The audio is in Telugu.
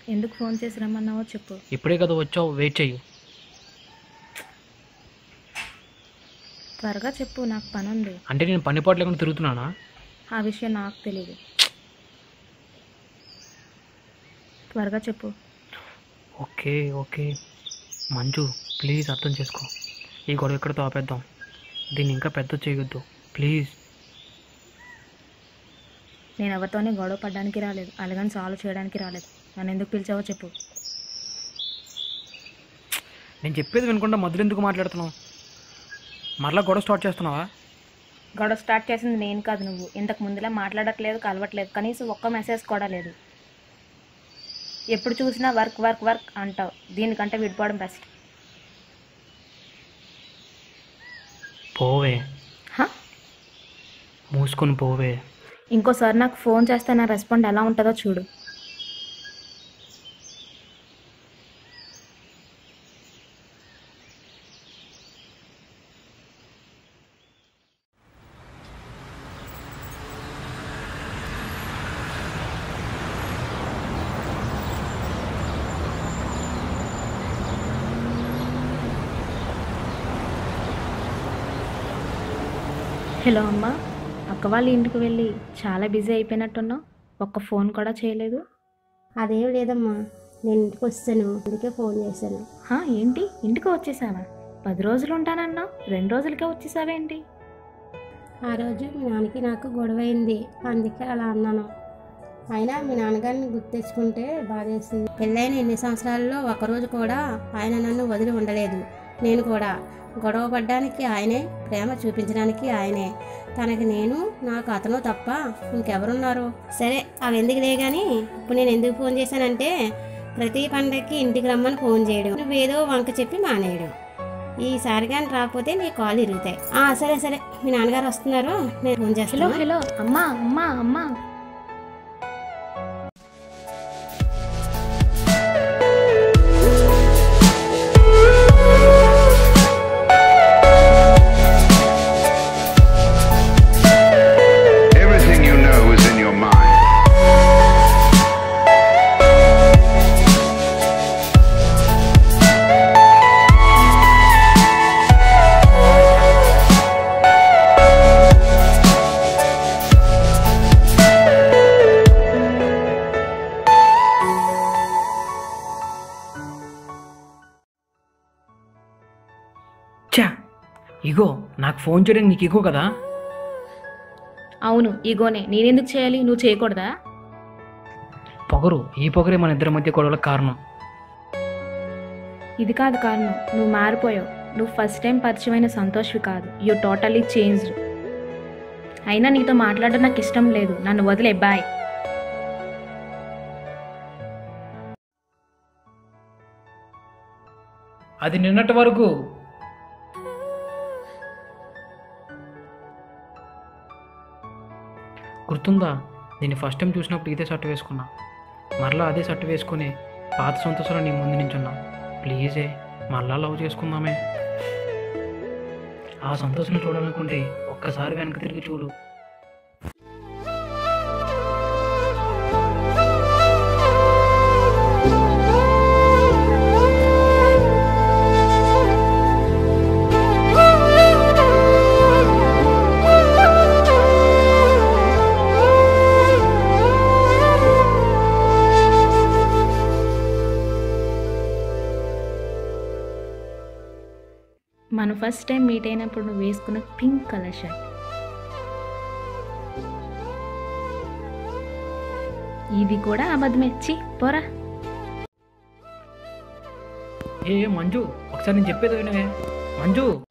ఎందుకు ఫోన్ చేసి రమ్మన్నావో చెప్పు ఇప్పుడే కదా వచ్చావు వెయిట్ చెయ్యి త్వరగా చెప్పు నాకు పని ఉంది అంటే నేను పని పాటు లేకుండా తిరుగుతున్నానా ఆ విషయం నాకు తెలియదు త్వరగా చెప్పు ఓకే ఓకే మంజు ప్లీజ్ అర్థం చేసుకో ఈ గొడవ ఇక్కడితో ఆపేద్దాం దీన్ని ఇంకా పెద్ద చేయొద్దు ప్లీజ్ నేను ఎవరితోనే గొడవ పడడానికి రాలేదు అలాగని సాల్వ్ చేయడానికి రాలేదు నన్ను ఎందుకు పిలిచావో చెప్పు నేను చెప్పేది వినకుండా మధ్యలో ఎందుకు మాట్లాడుతున్నావు మరలా గొడవ స్టార్ట్ చేస్తున్నావా గొడవ స్టార్ట్ చేసింది నేను కాదు నువ్వు ఇంతకు ముందులా మాట్లాడట్లేదు కలవట్లేదు కనీసం ఒక్క మెసేజ్ కూడా లేదు ఎప్పుడు చూసినా వర్క్ వర్క్ వర్క్ అంటావు దీనికంటే విడిపోవడం బెస్ట్ పోవే మూసుకొని పోవే ఇంకోసారి నాకు ఫోన్ చేస్తే నా రెస్పాండ్ ఎలా ఉంటుందో చూడు హలో అమ్మా అక్క వాళ్ళ ఇంటికి వెళ్ళి చాలా బిజీ అయిపోయినట్టున్నావు ఒక్క ఫోన్ కూడా చేయలేదు అదేం లేదమ్మా నేను ఇంటికి వస్తాను అందుకే ఫోన్ చేశాను హా, ఏంటి ఇంటికి వచ్చేసావా పది రోజులు ఉంటానన్నావు రెండు రోజులకే వచ్చేసావేంటి ఆ రోజు మీ నాన్నకి నాకు గొడవ అయింది అందుకే అలా అన్నాను అయినా మీ నాన్నగారిని గుర్తు తెచ్చుకుంటే బాధేస్తుంది పెళ్ళైన ఎన్ని సంవత్సరాల్లో ఒకరోజు కూడా ఆయన నన్ను వదిలి ఉండలేదు నేను కూడా గొడవ పడ్డానికి ఆయనే ప్రేమ చూపించడానికి ఆయనే తనకి నేను నాకు అతను తప్ప ఇంకెవరున్నారు సరే అవి ఎందుకులే కానీ ఇప్పుడు నేను ఎందుకు ఫోన్ చేశానంటే ప్రతి పండగకి ఇంటికి రమ్మని ఫోన్ చేయడం నువ్వేదో వంక చెప్పి మానేయడం ఈసారి కానీ రాకపోతే నీ కాల్ ఇరుగుతాయి ఆ, సరే సరే మీ నాన్నగారు వస్తున్నారు నేను ఫోన్ హలో చేస్తాను హలో అమ్మా అమ్మా అమ్మా Everything you know is in your mind. చా ఇగో నాకు ఫోన్ చేయడానికి నీకు ఇగో కదా అవును ఈగోనే నేనెందుకు చేయాలి నువ్వు చేయకూడదా పొగరు ఈ పొగరే మన ఇద్దరి మధ్య గొడవలకు కారణం ఇది కాదు కారణం నువ్వు మారిపోయావు నువ్వు ఫస్ట్ టైం పరిచయమైన సంతోష్వి కాదు యూ టోటలీ చేంజ్డ్ అయినా నీతో మాట్లాడడం నాకు ఇష్టం లేదు నన్ను వదిలే బాయ్ అది నిన్నటి వరకు గుర్తుందా నేను ఫస్ట్ టైం చూసినప్పుడు ఇదే షర్ట్ వేసుకున్నా మరలా అదే షర్ట్ వేసుకుని పాత సంతోషాలు నీ ముందు నించున్నా ప్లీజే మరలా లవ్ చేసుకుందామే ఆ సంతోషం చూడాలనుకుంటే ఒక్కసారి వెనక్కి తిరిగి చూడు మనం ఫస్ట్ టైం మీట్ అయినప్పుడు నువ్వు వేసుకున్న పింక్ కలర్ షర్ట్ ఇది కూడా అబద్ధమే చి పోరా ఏ మంజు ఒకసారి నేను చెప్పేది వినవే మంజు